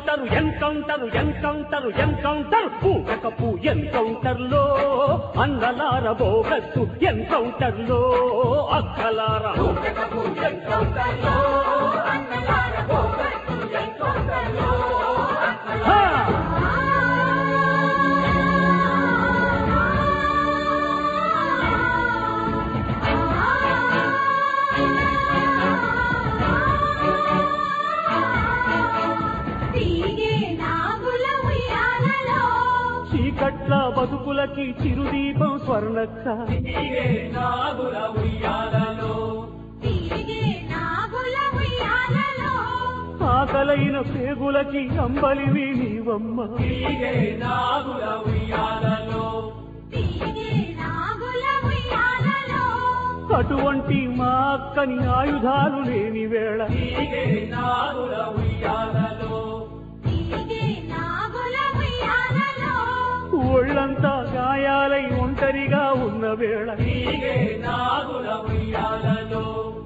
Encounter encounter encounter encounter పూటకపు encounter లో అన్నలార బోగస్సు ఎన్కౌంటర్ లో అక్కలార హా! తీగే నాగుల ఉయ్యాలలో చీకట్ల బతుకులకి చిరుదీపం స్వర్ణక్క తీగే నాగుల ఉయ్యాలలో ఆకలైన పేగులకి అంబలివి నీవమ్మ తీగే నాగుల ఉయ్యాలలో అటువంటి మా అక్కని ఆయుధాలు లేని వేళ తీగే నాగుల ఉయ్యాలలో ఒళ్ళంతా గాయాలై ఒంటరిగా ఉన్న వేళ తీగే నాగుల ఉయ్యాలలో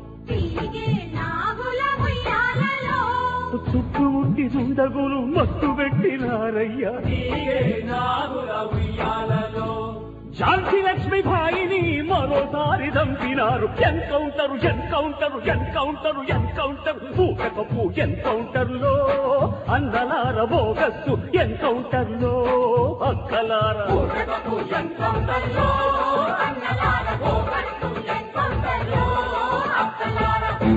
చుట్టుముట్టి దుండగులు మత్తు పెట్టినారయ్యా తీగే నాగుల ఉయ్యాలలో ఝాన్సీ లక్ష్మి భాయిని మరోసారి దంపినారు ఎన్కౌంటరు ఎన్కౌంటరు ఎన్కౌంటరు ఎన్కౌంటర్ పూటకపు ఎన్కౌంటర్ లో అందలార బోగస్సు ఎన్కౌంటర్ లో అక్కలార పూటకపు ఎన్కౌంటర్లో అన్నలార పోగొట్టు ఎన్కౌంటర్లో అక్కలార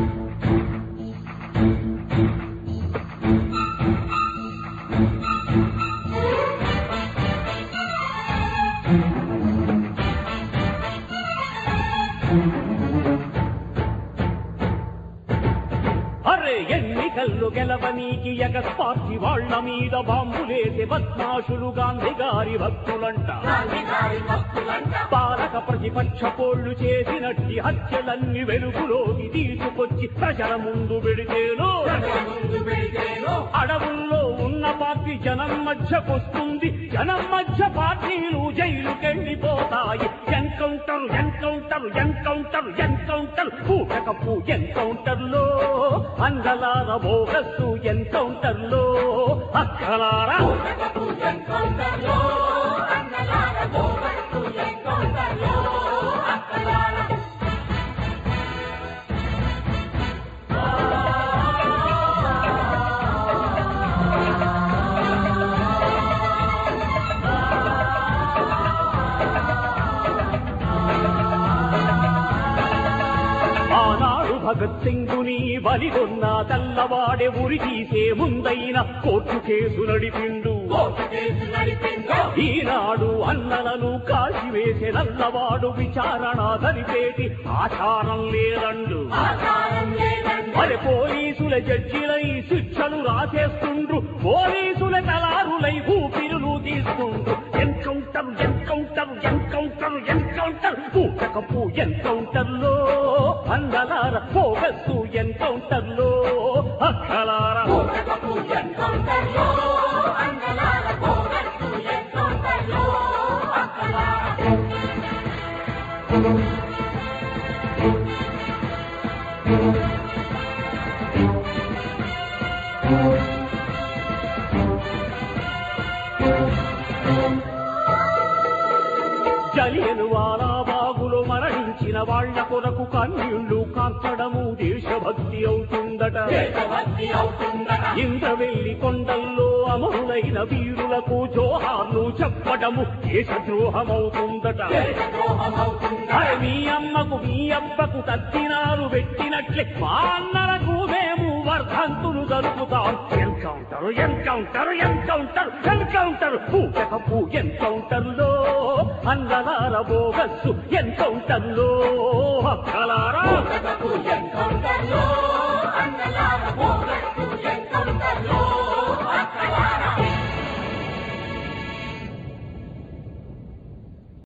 అరే ఎన్నికల్లో గెలవనీకి ఎగస్ పార్టీ వాళ్ళ మీద బాంబులేసే బద్మాషులు గాంధీ గారి భక్తులంట గాంధీగారి భక్తులంట పాలక ప్రతిపక్ష పోళ్లు చేసినట్టి హత్యలన్నీ వెలుగులోకి తీసుకొచ్చి ప్రజల ముందు పెడితేనో ప్రజల ముందు పెడితేనో అడవుల్లో ఉన్న పార్టీ జనం మధ్యకొస్తుంది జనం మధ్య పార్టీలు జైలుకెళ్ళిపోతాయి ఎన్కౌంటర్ ఎన్కౌంటర్ ఎన్కౌంటర్ ఎన్కౌంటర్ పూటకపు ఎన్కౌంటర్ లో అందలార బోగస్సు ఎన్కౌంటర్ లో అక్కలారా పూటకపు ఎన్కౌంటర్లో అన్నలార పోగొట్టు ఎన్కౌంటర్లో అక్కలార ఆనాడు భగత్ సింగుని బలిగొన్న తెల్లవాడే ఉరి తీసే ముందైన కోర్టు కేసు నడిపిండు కోర్టు కేసు నడిపిందో ఈనాడు అన్నలను కాల్చివేసే నల్లవాడు విచారణ జరిపేటి ఆచారం లేదండు ఆచారం లేదండి మరి పోలీసుల జడ్జిలై శిక్షలు రాసేస్తుండ్రు పోలీసుల తలారులై ఊపిరులు తీస్తుండ్రు ఎన్కౌంటర్ ఎన్కౌంటర్ ఎన్కౌంటర్ ఎన్కౌంటర్ పూటకపు ఎన్కౌంటర్ లో అందలార పోగస్సు ఎన్కౌంటర్ లో అక్కలార పూటకపు ఎన్కౌంటర్లో అన్నలార పోగొట్టు ఎన్కౌంటర్లో అక్కలార జలియను వారాబాగులో మరణించిన వాళ్ళ కొరకు కన్నీళ్లు కార్చడము దేశభక్తి అవుతుందట దేశభక్తి అవుతుందట ఇంద్రవెల్లి కొండల్లో అమరులైన వీరులకు జోహార్లు చెప్పడము దేశద్రోహమవుతుందట దేశద్రోహం అవుతుందట అరే మీ అమ్మకు మీ అబ్బకు తత్తినారు పెట్టినట్లే మా అన్నలకు మేము వర్ధంతులు జరుపుతాం ఎన్కౌంటర్ ఎన్కౌంటర్ ఎన్కౌంటర్ ఎన్కౌంటర్ పూటకపు ఎన్కౌంటర్ లో అన్నలార బోగస్సు ఎన్కౌంటర్ లో హక్కలారా పూటకపు ఎన్కౌంటర్లో అన్నలార